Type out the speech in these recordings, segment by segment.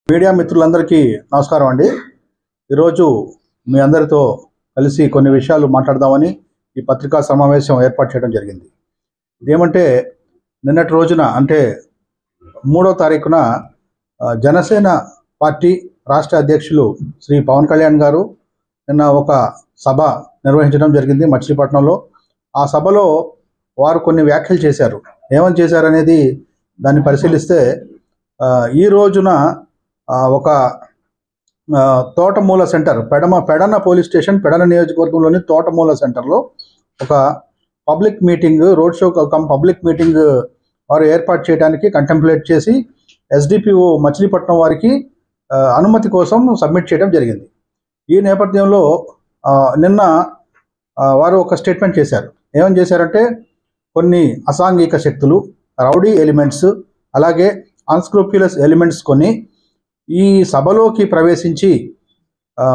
media మిత్రులందరికీ నమస్కారం అండి ఈరోజు మీ అందరితో కలిసి కొన్ని విషయాలు మాట్లాడదామని ఈ పత్రికా సమావేశం ఏర్పాటు చేయడం జరిగింది ఇదేమంటే నిన్నటి రోజున అంటే మూడో తారీఖున ఆ, జనసేన పార్టీ రాష్ట్ర అధ్యక్షులు శ్రీ పవన్ కళ్యాణ్ గారు నిన్న ఒక సభ నిర్వహించడం జరిగింది మచిలీపట్నంలో ఆ సభలో వారు కొన్ని వ్యాఖ్యలు చేశారు ఏమని చేశారనేది దాన్ని పరిశీలిస్తే ఆ, ఈ రోజున ఆ, ఒక ఆ, తోటమూల సెంటర్ పెడమ పెడన పోలీస్ స్టేషన్ పెడన నియోజకవర్గంలోని తోటమూల సెంటర్లో ఒక public meeting road show cum public meeting వారు ఏర్పాటు చేయడానికి కంటెంప్లేట్ చేసి ఎస్డిపిఓ మచిలీపట్నం వారికి ఆ, అనుమతి కోసం సబ్మిట్ చేయడం జరిగింది ఈ నేపథ్యంలో ఆ, నిన్న ఆ, వారు ఒక స్టేట్మెంట్ చేశారు ఏమని చేశారంటే కొన్ని అసాంఘిక శక్తులు రౌడీ ఎలిమెంట్స్ అలాగే అన్స్క్రూప్యులస్ ఎలిమెంట్స్ కొన్ని ఈ సభలోకి ప్రవేశించి ఆ,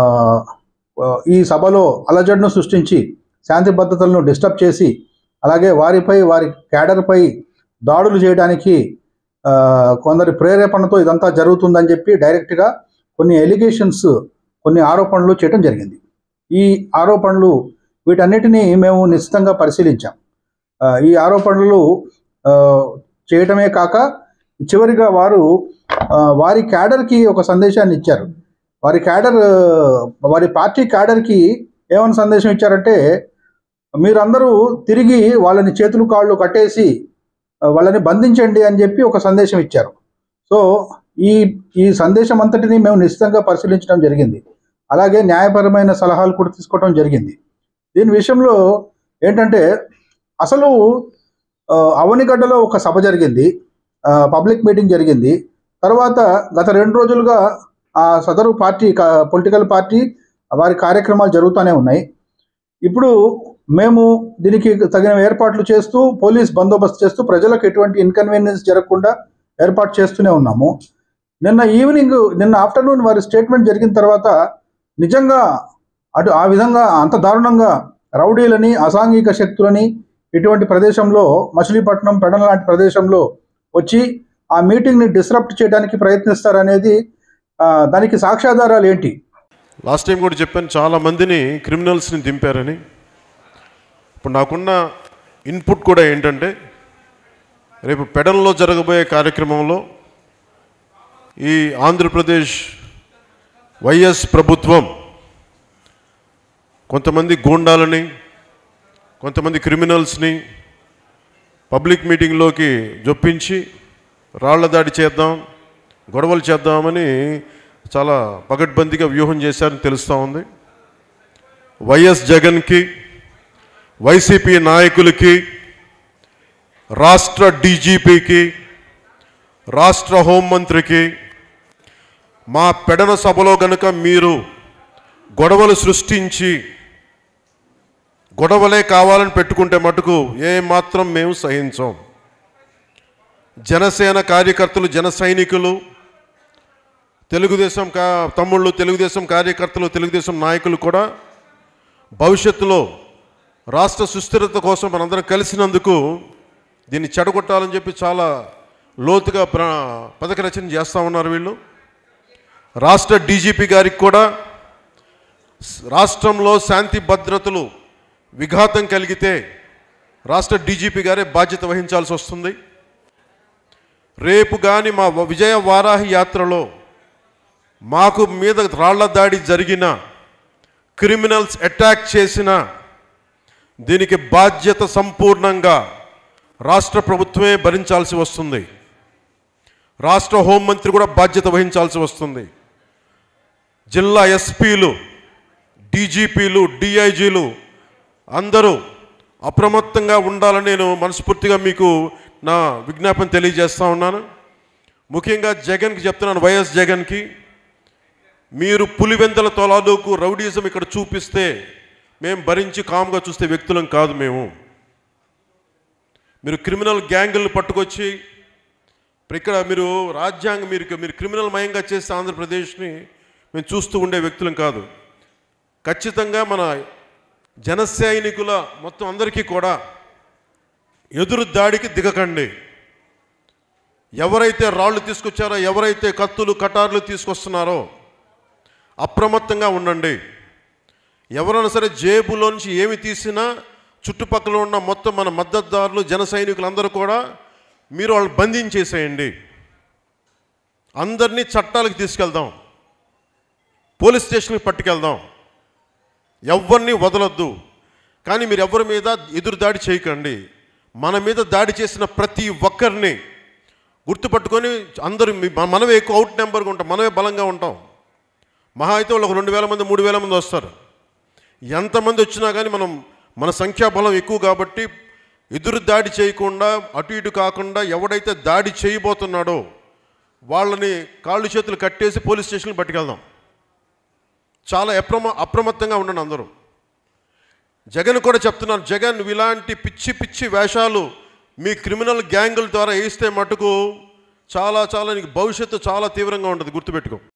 ఈ సభలో అలజడును సృష్టించి శాంతి భద్రతలను డిస్టర్బ్ చేసి అలాగే వారిపై వారి క్యాడర్పై దాడులు చేయడానికి ఆ, కొందరి ప్రేరేపణతో ఇదంతా జరుగుతుందని చెప్పి డైరెక్ట్గా కొన్ని ఎలిగేషన్స్ కొన్ని ఆరోపణలు చేయడం జరిగింది ఈ ఆరోపణలు వీటన్నిటినీ మేము నిశ్చితంగా పరిశీలించాం ఆ, ఈ ఆరోపణలు ఆ, చేయటమే కాక చివరిగా వారు ఆ, వారి క్యాడర్కి ఒక సందేశాన్ని ఇచ్చారు వారి క్యాడర్ వారి పార్టీ క్యాడర్కి ఏమని సందేశం ఇచ్చారంటే మీరందరూ తిరిగి వాళ్ళని చేతులు కాళ్ళు కట్టేసి ఆ, వాళ్ళని బంధించండి అని చెప్పి ఒక సందేశం ఇచ్చారు సో ఈ ఈ సందేశం అంతటిని మేము నిశ్చితంగా పరిశీలించడం జరిగింది అలాగే న్యాయపరమైన సలహాలు కూడా తీసుకోవడం జరిగింది దీని విషయంలో ఏంటంటే అసలు ఆ, అవనిగడ్డలో ఒక సభ జరిగింది ఆ, పబ్లిక్ మీటింగ్ జరిగింది తర్వాత గత రెండు రోజులుగా ఆ సదరు పార్టీ కా- పొలిటికల్ పార్టీ వారి కార్యక్రమాలు జరుగుతూనే ఉన్నాయి ఇప్పుడు మేము దీనికి తగిన ఏర్పాట్లు చేస్తూ పోలీస్ బందోబస్తు చేస్తూ ప్రజలకు ఎటువంటి ఇన్కన్వీనియన్స్ జరగకుండా ఏర్పాటు చేస్తూనే ఉన్నాము నిన్న ఈవినింగ్ నిన్న ఆఫ్టర్నూన్ వారి స్టేట్మెంట్ జరిగిన తర్వాత నిజంగా అటు ఆ విధంగా అంత దారుణంగా రౌడీలని అసాంఘిక శక్తులని ఇటువంటి ప్రదేశంలో మచిలీపట్నం పెడన లాంటి ప్రదేశంలో వచ్చి ఆ మీటింగ్ని డిస్రప్ట్ చేయడానికి ప్రయత్నిస్తారనేది ఆ, దానికి సాక్ష్యాధారాలు ఏంటి లాస్ట్ టైం కూడా చెప్పాను చాలా మందిని క్రిమినల్స్ని దింపారని ఇప్పుడు నాకున్న ఇన్పుట్ కూడా ఏంటంటే రేపు పెడన్లో జరగబోయే కార్యక్రమంలో ఈ ఆంధ్రప్రదేశ్ వైఎస్ ప్రభుత్వం కొంతమంది గూండాలని కొంతమంది క్రిమినల్స్ని పబ్లిక్ మీటింగ్లోకి జొప్పించి రాళ్ల దాడి చేద్దాం గొడవలు చేద్దామని చాలా పగడ్బందీగా వ్యూహం చేశారని తెలుస్తూ ఉంది వైఎస్ జగన్కి వైసీపీ నాయకులకి రాష్ట్ర డీజీపీకి రాష్ట్ర హోంమంత్రికి మా పెడన సభలో గనుక మీరు గొడవలు సృష్టించి గొడవలే కావాలని పెట్టుకుంటే మటుకు ఏ మాత్రం మేము సహించం జనసేన కార్యకర్తలు జన సైనికులు తెలుగుదేశం కా తమ్ముళ్ళు తెలుగుదేశం కార్యకర్తలు తెలుగుదేశం నాయకులు కూడా భవిష్యత్తులో రాష్ట్ర సుస్థిరత కోసం మనందరం కలిసినందుకు దీన్ని చెడగొట్టాలని చెప్పి చాలా లోతుగా ప్ర పథక రచన చేస్తూ ఉన్నారు వీళ్ళు రాష్ట్ర డీజీపీ గారికి కూడా స్- రాష్ట్రంలో శాంతి భద్రతలు విఘాతం కలిగితే రాష్ట్ర డీజీపీ గారే బాధ్యత వహించాల్సి వస్తుంది రేపు కానీ మా వ- విజయ వారాహి యాత్రలో మాకు మీద రాళ్ల దాడి జరిగిన క్రిమినల్స్ అటాక్ చేసిన దీనికి బాధ్యత సంపూర్ణంగా రాష్ట్ర ప్రభుత్వమే భరించాల్సి వస్తుంది రాష్ట్ర హోంమంత్రి కూడా బాధ్యత వహించాల్సి వస్తుంది జిల్లా ఎస్పీలు డీజీపీలు డిఐజీలు అందరూ అప్రమత్తంగా ఉండాలని నేను మనస్ఫూర్తిగా మీకు నా విజ్ఞాపన తెలియజేస్తా ఉన్నాను ముఖ్యంగా జగన్కి చెప్తున్నాను వైఎస్ జగన్కి మీరు పులివెందల తొలాలోకు రౌడీజం ఇక్కడ చూపిస్తే మేము భరించి కామ్గా చూస్తే వ్యక్తులం కాదు మేము మీరు క్రిమినల్ గ్యాంగులను పట్టుకొచ్చి ఇప్పుడు ఇక్కడ మీరు రాజ్యాంగం మీరు మీరు క్రిమినల్ మయంగా చేస్తే ఆంధ్రప్రదేశ్ని మేము చూస్తూ ఉండే వ్యక్తులం కాదు ఖచ్చితంగా మన జన సైనికుల మొత్తం అందరికీ కూడా ఎదురు దాడికి దిగకండి ఎవరైతే రాళ్ళు తీసుకొచ్చారో ఎవరైతే కత్తులు కటార్లు తీసుకొస్తున్నారో అప్రమత్తంగా ఉండండి ఎవరైనా సరే జేబులోంచి ఏమి తీసినా చుట్టుపక్కల ఉన్న మొత్తం మన మద్దతుదారులు జన సైనికులందరూ కూడా మీరు వాళ్ళు బంధించేసేయండి అందరినీ చట్టాలకు తీసుకెళ్దాం పోలీస్ స్టేషన్కి పట్టుకెళ్దాం ఎవరిని వదలొద్దు కానీ మీరు ఎవరి మీద ఎదురు దాడి చేయకండి మన మీద దాడి చేసిన ప్రతి ఒక్కరిని గుర్తుపట్టుకొని అందరూ మీ- మనమే ఎక్కువ అవుట్ నెంబర్గా ఉంటాం మనమే బలంగా ఉంటాం మహా అయితే వాళ్ళు ఒక రెండు వేల మంది మూడు వేల మంది వస్తారు ఎంతమంది వచ్చినా కానీ మనం మన సంఖ్యాబలం ఎక్కువ కాబట్టి ఎదురు దాడి చేయకుండా అటు ఇటు కాకుండా ఎవడైతే దాడి చేయబోతున్నాడో వాళ్ళని కాళ్ళు చేతులు కట్టేసి పోలీస్ స్టేషన్కి పట్టుకెళ్దాం చాలా అప్రమ అప్రమత్తంగా ఉండండి అందరూ జగన్ కూడా చెప్తున్నాను జగన్ నువ్వు ఇలాంటి పిచ్చి పిచ్చి వేషాలు మీ క్రిమినల్ గ్యాంగుల ద్వారా వేస్తే మటుకు చాలా చాలా నీకు భవిష్యత్తు చాలా తీవ్రంగా ఉంటుంది గుర్తుపెట్టుకో